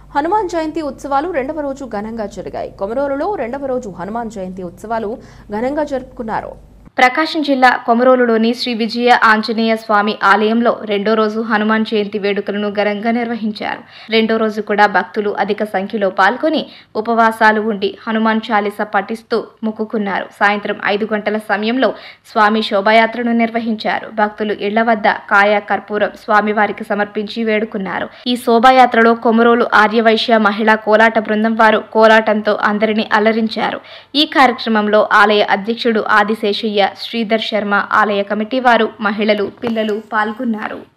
హనుమాన్ జయంతి ఉత్సవాలు రెండవ రోజు ఘనంగా జరిగాయి కొమరోలులో రెండవ రోజు హనుమాన్ జయంతి ఉత్సవాలు ఘనంగా జరుపుకున్నారు ప్రకాశం జిల్లా కొమరోలులోని శ్రీ విజయ ఆంజనేయ స్వామి ఆలయంలో రెండో రోజు హనుమాన్ జయంతి వేడుకలను ఘనంగా నిర్వహించారు రెండో రోజు కూడా భక్తులు అధిక సంఖ్యలో పాల్గొని ఉపవాసాలు ఉండి హనుమాన్ చాలీస పఠిస్తూ మొక్కుకున్నారు సాయంత్రం ఐదు గంటల సమయంలో స్వామి శోభాయాత్రను నిర్వహించారు భక్తులు ఇళ్ల వద్ద కాయ కర్పూరం స్వామివారికి సమర్పించి వేడుకున్నారు ఈ శోభాయాత్రలో కొమరోలు ఆర్యవైశ్య మహిళా కోలాట బృందం వారు కోలాటంతో అందరినీ అలరించారు ఈ కార్యక్రమంలో ఆలయ అధ్యక్షుడు ఆదిశేషయ్య శ్రీధర్ శర్మ ఆలయ కమిటీ వారు మహిళలు పిల్లలు పాల్గొన్నారు